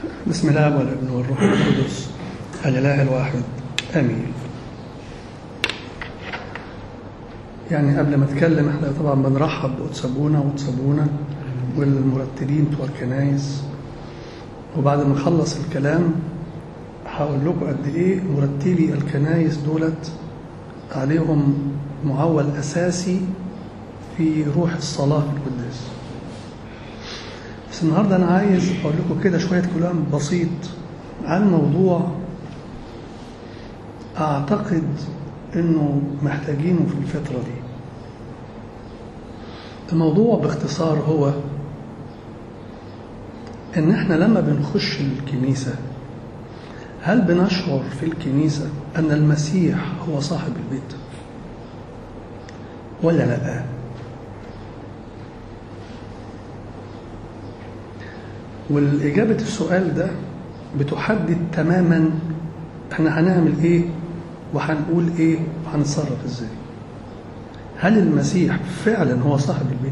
بسم الله والابن والروح القدس الاله الواحد امين يعني قبل ما اتكلم احنا طبعا بنرحب بقدسابونا وقدسابونا والمرتلين بتوع الكنايس وبعد ما نخلص الكلام هقول لكم قد ايه مرتلي الكنايس دولت عليهم معول اساسي في روح الصلاه في القداس بس النهارده انا عايز اقول لكم كده شويه كلام بسيط عن موضوع اعتقد انه محتاجينه في الفتره دي الموضوع باختصار هو ان احنا لما بنخش الكنيسه هل بنشعر في الكنيسه ان المسيح هو صاحب البيت ولا لا والإجابة السؤال ده بتحدد تماما احنا هنعمل ايه وهنقول ايه وهنتصرف ازاي هل المسيح فعلا هو صاحب البيت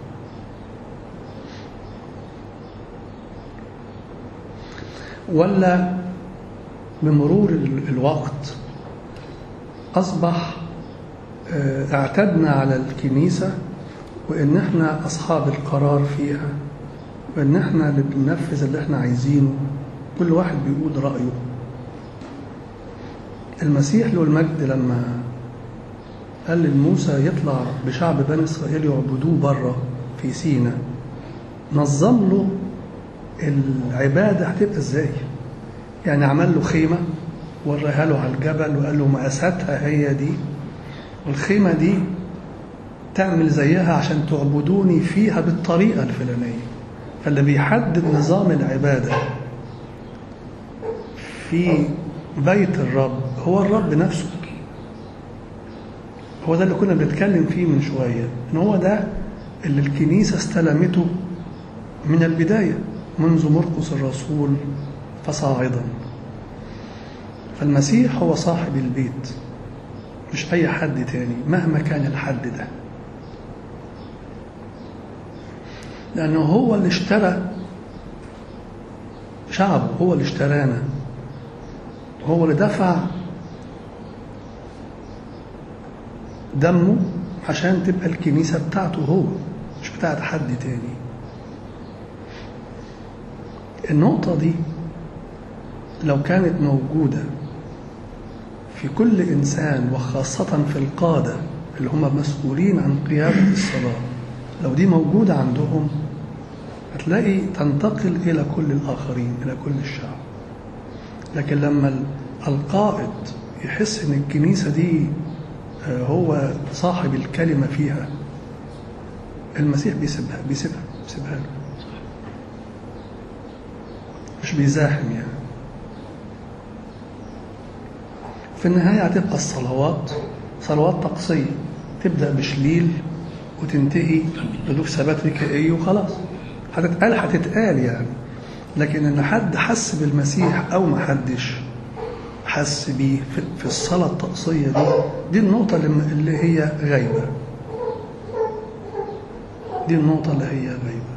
ولا بمرور الوقت أصبح اعتدنا على الكنيسة وإن احنا أصحاب القرار فيها وإن احنا اللي بننفذ اللي احنا عايزينه كل واحد بيقول رأيه المسيح له المجد لما قال لموسى يطلع بشعب بني إسرائيل يعبدوه بره في سينا نظم له العبادة هتبقى ازاي يعني عمل له خيمة وريها له على الجبل وقال له مقاساتها هي دي والخيمة دي تعمل زيها عشان تعبدوني فيها بالطريقة الفلانية فاللي بيحدد نظام العبادة في بيت الرب هو الرب نفسه هو ده اللي كنا بنتكلم فيه من شوية ان هو ده اللي الكنيسة استلمته من البداية منذ مرقس الرسول فصاعدا فالمسيح هو صاحب البيت مش أي حد تاني مهما كان الحد ده لأنه هو اللي اشترى شعبه هو اللي اشترانا هو اللي دفع دمه عشان تبقى الكنيسة بتاعته هو مش بتاعت حد تاني النقطة دي لو كانت موجودة في كل إنسان وخاصة في القادة اللي هم مسؤولين عن قيادة الصلاة لو دي موجودة عندهم هتلاقي تنتقل إلى كل الآخرين إلى كل الشعب لكن لما القائد يحس إن الكنيسة دي هو صاحب الكلمة فيها المسيح بيسيبها بيسيبها بيسيبها له مش بيزاحم يعني في النهاية هتبقى الصلوات صلوات طقسية تبدأ بشليل وتنتهي بدوك ثبات ركائي وخلاص هتتقال هتتقال يعني لكن ان حد حس بالمسيح او ما حدش حس بيه في الصلاة الطقسية دي دي النقطة اللي هي غايبة دي النقطة اللي هي غايبة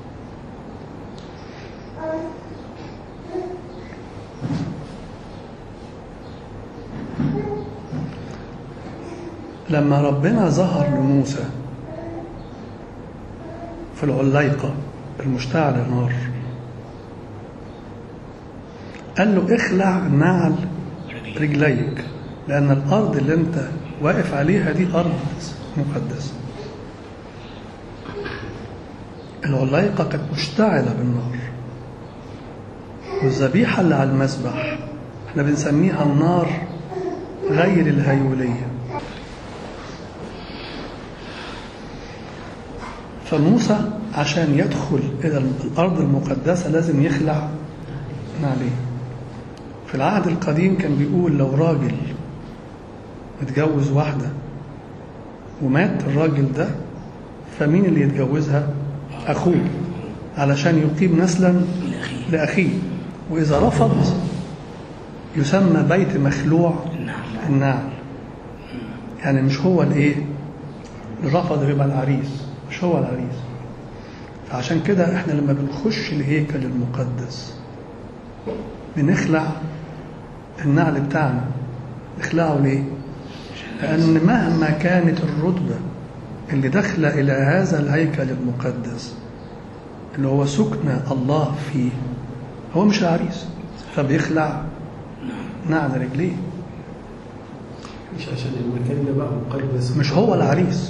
لما ربنا ظهر لموسى في العليقة المشتعلة نار قال له اخلع نعل رجليك لأن الأرض اللي أنت واقف عليها دي أرض مقدسة العليقة كانت مشتعلة بالنار والذبيحة اللي على المذبح احنا بنسميها النار غير الهيوليه فموسى عشان يدخل إلى الأرض المقدسة لازم يخلع عليه في العهد القديم كان بيقول لو راجل متجوز واحدة ومات الراجل ده فمين اللي يتجوزها أخوه علشان يقيم نسلا لأخيه وإذا رفض يسمى بيت مخلوع النعل يعني مش هو الايه اللي رفض يبقى العريس مش هو العريس فعشان كده احنا لما بنخش الهيكل المقدس بنخلع النعل بتاعنا نخلعه ليه؟ لأن مهما كانت الرتبة اللي داخلة إلى هذا الهيكل المقدس اللي هو سكن الله فيه هو مش العريس فبيخلع نعل رجليه مش عشان المكان ده بقى مقدس مش هو العريس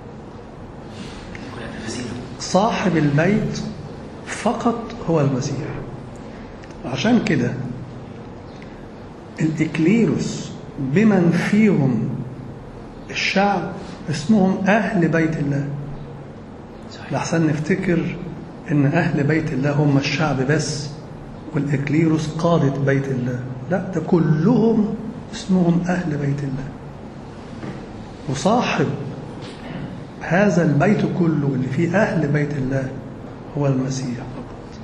كلها تفاصيل صاحب البيت فقط هو المسيح عشان كده الإكليروس بمن فيهم الشعب اسمهم أهل بيت الله صحيح لحسن نفتكر إن أهل بيت الله هم الشعب بس والإكليروس قادة بيت الله لا ده كلهم اسمهم أهل بيت الله وصاحب هذا البيت كله اللي فيه أهل بيت الله هو المسيح فقط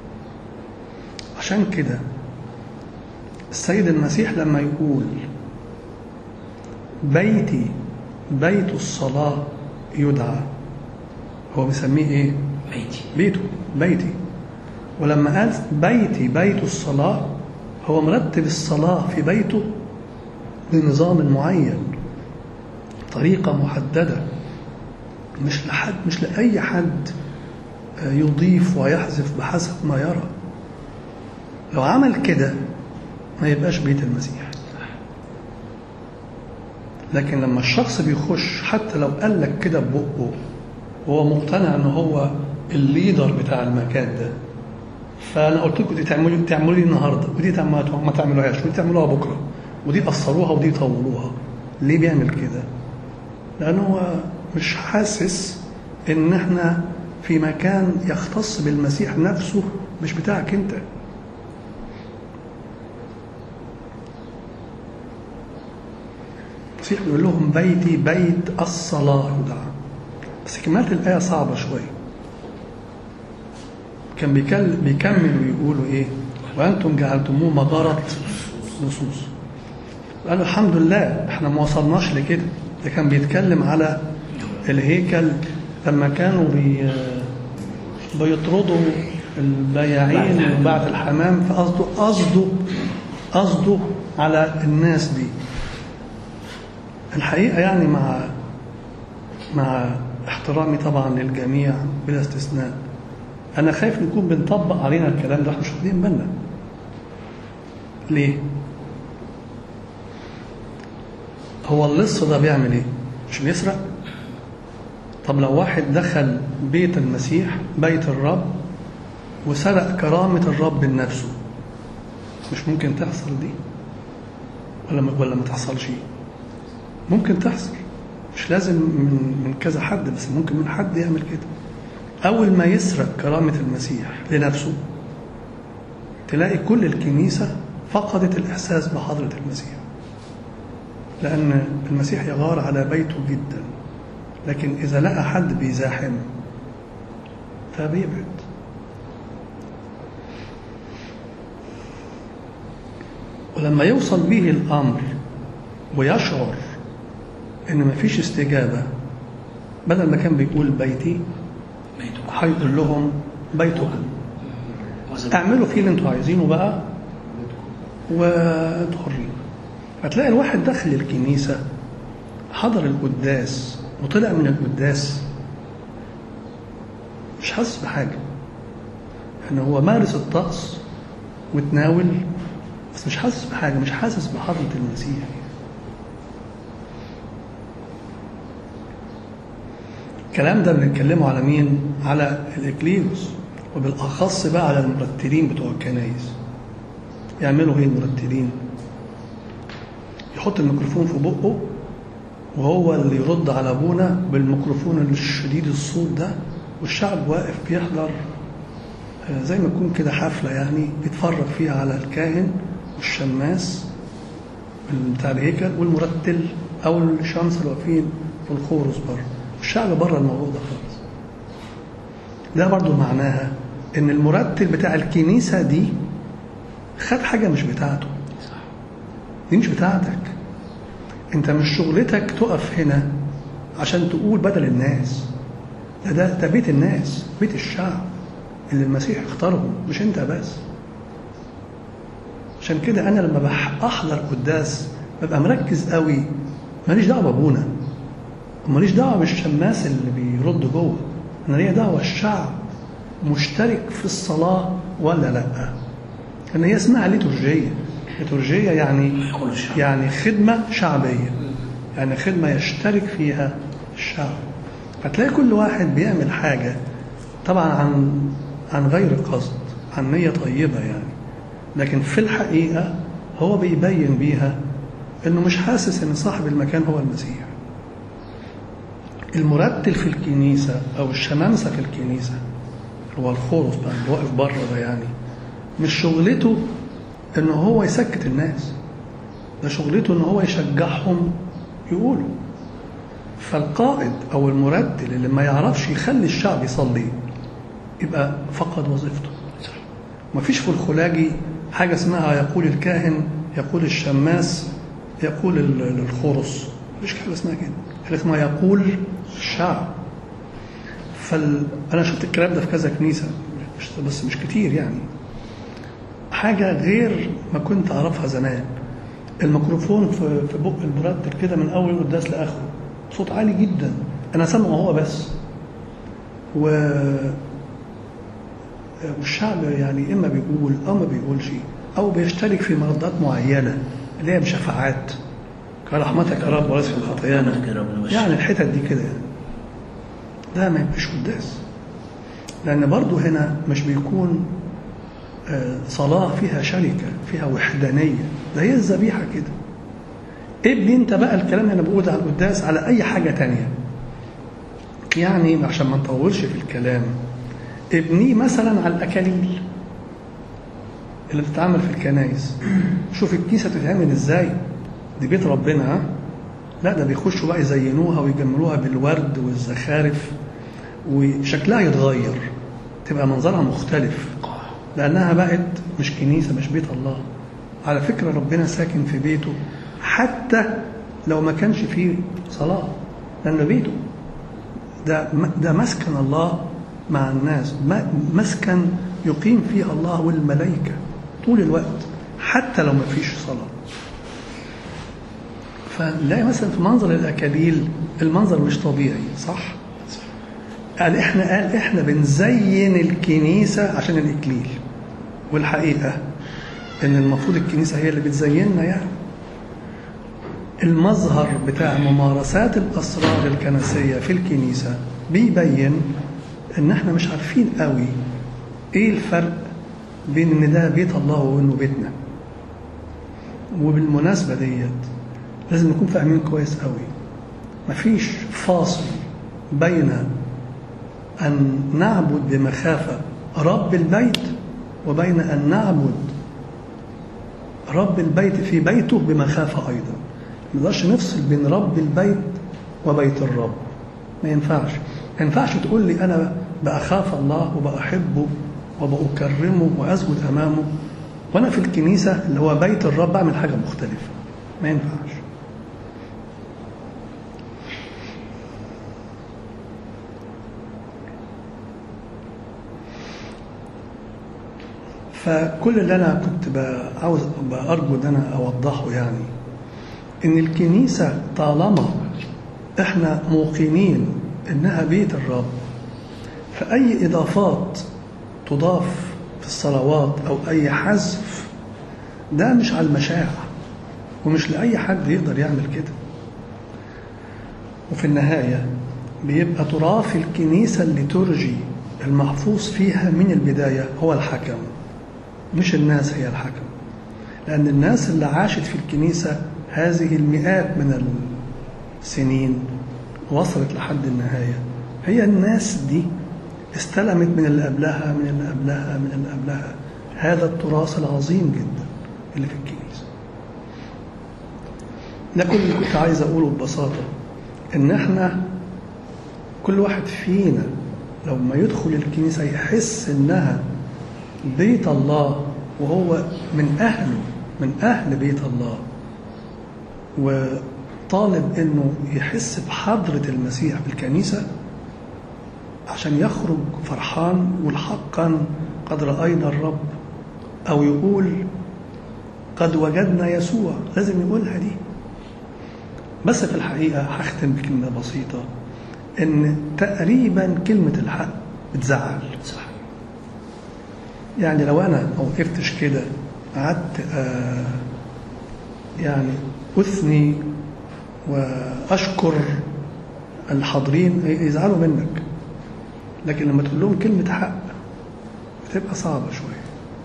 عشان كده السيد المسيح لما يقول بيتي بيت الصلاة يدعى هو بيسميه ايه؟ بيتي بيته بيتي ولما قال بيتي بيت الصلاة هو مرتب الصلاة في بيته بنظام معين طريقة محددة مش لحد مش لأي حد آه، يضيف ويحذف بحسب ما يرى لو عمل كده ما يبقاش بيت المسيح لكن لما الشخص بيخش حتى لو قال لك كده ببقه وهو مقتنع ان هو الليدر بتاع المكان ده فانا قلت لكم دي تعملوا تعملوا لي النهارده ودي تعملوا ما تعملوهاش ودي تعملوها بكره ودي قصروها ودي طولوها ليه بيعمل كده؟ لانه هو مش حاسس ان احنا في مكان يختص بالمسيح نفسه مش بتاعك انت المسيح بيقول لهم بيتي بيت الصلاة يدعى بس كمالة الآية صعبة شوية كان بيكل بيكمل ويقولوا إيه وأنتم جعلتموه مغارة نصوص قالوا الحمد لله احنا ما وصلناش لكده ده كان بيتكلم على الهيكل لما كانوا بي بيطردوا البياعين وبعد الحمام فقصده قصده قصده على الناس دي الحقيقة يعني مع مع احترامي طبعا للجميع بلا استثناء أنا خايف نكون بنطبق علينا الكلام ده احنا مش واخدين بالنا ليه؟ هو اللص ده بيعمل ايه؟ مش بيسرق؟ طب لو واحد دخل بيت المسيح بيت الرب وسرق كرامة الرب لنفسه مش ممكن تحصل دي؟ ولا ما ولا ما تحصلش؟ ممكن تحصل مش لازم من من كذا حد بس ممكن من حد يعمل كده أول ما يسرق كرامة المسيح لنفسه تلاقي كل الكنيسة فقدت الإحساس بحضرة المسيح لأن المسيح يغار على بيته جدا لكن إذا لقى حد بيزاحم فبيبعد ولما يوصل به الأمر ويشعر إن مفيش استجابة بدل ما كان بيقول بيتي بيتكم هيقول لهم بيتكم وزن- اعملوا فيه اللي انتوا عايزينه بقى وانتوا حرين هتلاقي الواحد دخل الكنيسة حضر القداس وطلع من القداس مش حاسس بحاجة ان هو مارس الطقس وتناول بس مش حاسس بحاجة مش حاسس بحضرة المسيح الكلام ده بنتكلمه على مين؟ على الإكليروس وبالأخص بقى على المرتلين بتوع الكنايس يعملوا ايه المرتلين؟ يحط الميكروفون في بقه وهو اللي يرد على ابونا بالميكروفون الشديد الصوت ده والشعب واقف بيحضر آه، زي ما يكون كده حفلة يعني بيتفرج فيها على الكاهن والشماس بتاع الهيكل والمرتل أو الشمس اللي واقفين في الخورس بره الشعب بره الموضوع ده خالص ده برضو معناها إن المرتل بتاع الكنيسة دي خد حاجة مش بتاعته صح دي مش بتاعتك انت مش شغلتك تقف هنا عشان تقول بدل الناس ده ده, ده بيت الناس بيت الشعب اللي المسيح اختارهم مش انت بس عشان كده انا لما بح- احضر قداس ببقى مركز قوي ماليش دعوه بابونا وماليش دعوه بالشماس اللي بيرد جوه انا ليا دعوه الشعب مشترك في الصلاه ولا لا ان هي اسمها ليتورجيه ليتورجيه يعني كل الشعب. يعني خدمه شعبيه يعني خدمه يشترك فيها الشعب فتلاقي كل واحد بيعمل حاجه طبعا عن عن غير قصد عن نيه طيبه يعني لكن في الحقيقه هو بيبين بيها انه مش حاسس ان صاحب المكان هو المسيح المرتل في الكنيسه او الشمامسه في الكنيسه اللي هو الخورس بقى اللي واقف بره ده يعني مش شغلته ان هو يسكت الناس ده شغلته ان هو يشجعهم يقولوا فالقائد او المرتل اللي ما يعرفش يخلي الشعب يصلي يبقى فقد وظيفته مفيش في الخلاجي حاجه اسمها يقول الكاهن يقول الشماس يقول ال- الخرس مفيش حاجه اسمها كده حاجه اسمها يقول الشعب فال... انا شفت الكلام ده في كذا كنيسه مش بس مش كتير يعني حاجه غير ما كنت اعرفها زمان الميكروفون في في بق المرتب كده من اول القداس لاخره صوت عالي جدا انا سامعه هو بس و والشعب يعني اما بيقول او ما بيقولش او بيشترك في مردات معينه اللي هي بشفاعات كرحمتك يا رب وليس في خطايانا رحمتك يا رب وليس- يعني الحتت دي كده يعني ده ما يبقاش قداس لان برضو هنا مش بيكون آه، صلاة فيها شركة فيها وحدانية ده هي الذبيحة كده ابني انت بقى الكلام اللي انا بقوله على القداس على اي حاجة تانية يعني عشان ما نطولش في الكلام ابنيه مثلا على الاكاليل اللي بتتعمل في الكنايس شوف الكيسة بتتعمل ازاي دي بيت ربنا ها لا ده بيخشوا بقى يزينوها ويجملوها بالورد والزخارف وشكلها يتغير تبقى منظرها مختلف لأنها بقت مش كنيسة مش بيت الله على فكرة ربنا ساكن في بيته حتى لو ما كانش فيه صلاة لأنه بيته ده ده مسكن الله مع الناس م- مسكن يقيم فيه الله والملائكة طول الوقت حتى لو ما فيش صلاة فنلاقي مثلا في منظر الأكاليل المنظر مش طبيعي صح؟ قال احنا قال احنا بنزين الكنيسة عشان الإكليل والحقيقة إن المفروض الكنيسة هي اللي بتزيننا يعني المظهر بتاع ممارسات الأسرار الكنسية في الكنيسة بيبين إن احنا مش عارفين قوي إيه الفرق بين إن ده بيت الله وإنه بيتنا وبالمناسبة ديت لازم نكون فاهمين كويس قوي مفيش فاصل بين أن نعبد بمخافة رب البيت وبين أن نعبد رب البيت في بيته بمخافة أيضا ما نقدرش نفصل بين رب البيت وبيت الرب ما ينفعش ما ينفعش تقول لي أنا بأخاف الله وبأحبه وبأكرمه وأسجد أمامه وأنا في الكنيسة اللي هو بيت الرب بعمل حاجة مختلفة ما ينفعش فكل اللي انا كنت ب- عاوز بارجو ان انا اوضحه يعني ان الكنيسه طالما احنا موقنين انها بيت الرب فاي اضافات تضاف في الصلوات او اي حذف ده مش على المشاع ومش لاي حد يقدر يعمل كده وفي النهايه بيبقى تراث الكنيسه الليتورجي المحفوظ فيها من البدايه هو الحكم مش الناس هي الحكم لأن الناس اللي عاشت في الكنيسة هذه المئات من السنين وصلت لحد النهاية هي الناس دي استلمت من اللي قبلها من اللي قبلها من اللي قبلها هذا التراث العظيم جدا اللي في الكنيسة ده كل اللي كنت عايز أقوله ببساطة إن إحنا كل واحد فينا لو ما يدخل الكنيسة يحس إنها بيت الله وهو من أهله من أهل بيت الله وطالب إنه يحس بحضرة المسيح بالكنيسة عشان يخرج فرحان والحقا قد رأينا الرب أو يقول قد وجدنا يسوع لازم يقولها دي بس في الحقيقة هختم بكلمة بسيطة إن تقريبا كلمة الحق بتزعل صح يعني لو أنا ما وقفتش كده قعدت آه يعني أثني وأشكر الحاضرين يزعلوا منك لكن لما تقول لهم كلمة حق بتبقى صعبة شوية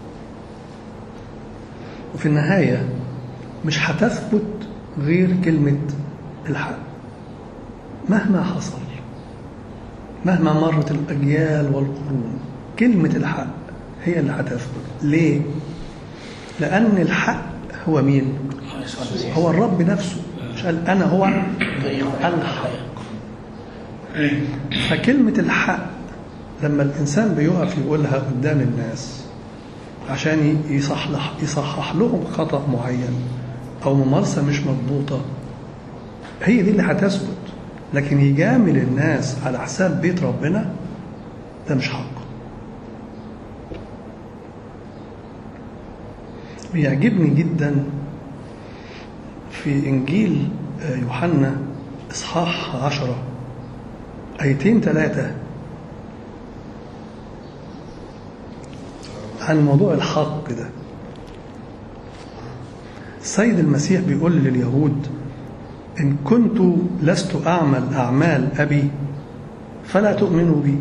وفي النهاية مش هتثبت غير كلمة الحق مهما حصل مهما مرت الأجيال والقرون كلمة الحق هي اللي هتثبت ليه؟ لأن الحق هو مين؟ الله يسوع المسيح هو الرب نفسه مش قال أنا هو طريق الحق فكلمة الحق لما الإنسان بيقف يقولها قدام الناس عشان يصحح, يصحح لهم خطأ معين أو ممارسة مش مضبوطة هي دي اللي هتثبت لكن يجامل الناس على حساب بيت ربنا ده مش حق بيعجبني جدا في إنجيل يوحنا إصحاح عشرة آيتين ثلاثة عن موضوع الحق ده السيد المسيح بيقول لليهود إن كنت لست أعمل أعمال أبي فلا تؤمنوا بي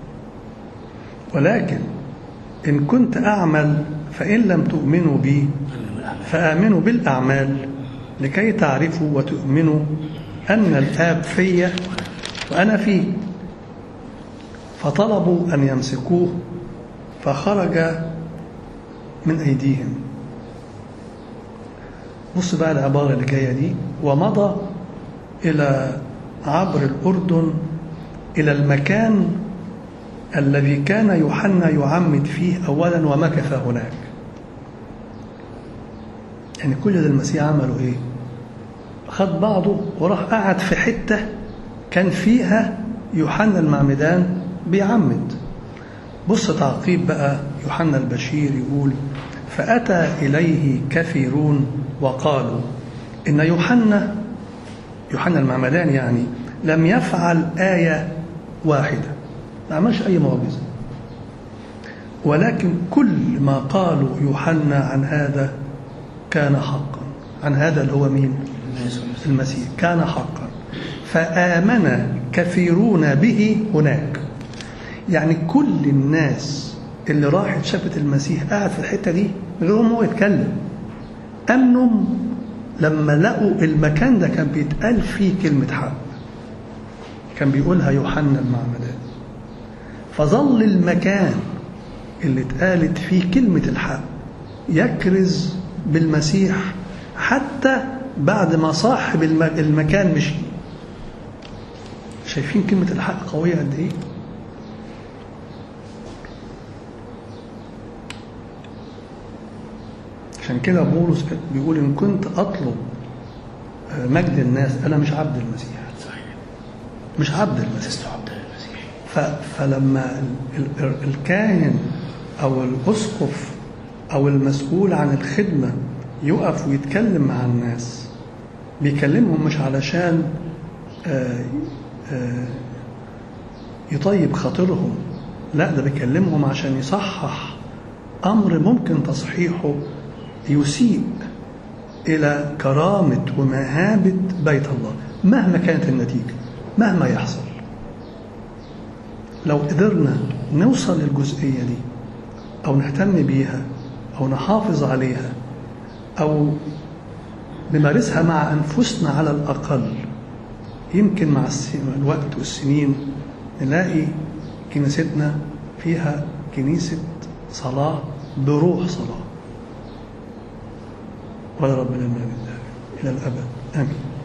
ولكن إن كنت أعمل فإن لم تؤمنوا بي فآمنوا بالأعمال لكي تعرفوا وتؤمنوا أن الآب في وأنا فيه فطلبوا أن يمسكوه فخرج من أيديهم بص بقى العبارة اللي جاية دي ومضى إلى عبر الأردن إلى المكان الذي كان يوحنا يعمد فيه أولا ومكث هناك يعني كل ده المسيح عمله إيه خد بعضه وراح قعد في حتة كان فيها يوحنا المعمدان بيعمد بص تعقيب بقى يوحنا البشير يقول فأتى إليه كثيرون وقالوا إن يوحنا يوحنا المعمدان يعني لم يفعل آية واحدة ما عملش أي معجزة ولكن كل ما قالوا يوحنا عن هذا كان حقا عن هذا اللي هو مين المسيح كان حقا فآمن كثيرون به هناك يعني كل الناس اللي راحت شافت المسيح قاعد في الحته دي من غير ما هو يتكلم امنوا لما لقوا المكان ده كان بيتقال فيه كلمه حق كان بيقولها يوحنا المعمدان فظل المكان اللي اتقالت فيه كلمه الحق يكرز بالمسيح حتى بعد ما صاحب المكان مشي شايفين كلمه الحق قويه قد ايه عشان كده بولس بيقول ان كنت اطلب مجد الناس انا مش عبد المسيح صحيح مش عبد المسيح لست عبد المسيح ف... فلما ال... ال... الكاهن او الاسقف او المسؤول عن الخدمه يقف ويتكلم مع الناس بيكلمهم مش علشان آه آه يطيب خاطرهم لا ده بيكلمهم عشان يصحح امر ممكن تصحيحه يسيء إلى كرامة ومهابة بيت الله مهما كانت النتيجة مهما يحصل لو قدرنا نوصل للجزئية دي أو نهتم بيها أو نحافظ عليها أو نمارسها مع أنفسنا على الأقل يمكن مع الوقت والسنين نلاقي كنيستنا فيها كنيسة صلاة بروح صلاة ولربنا المجد إلى الأبد آمين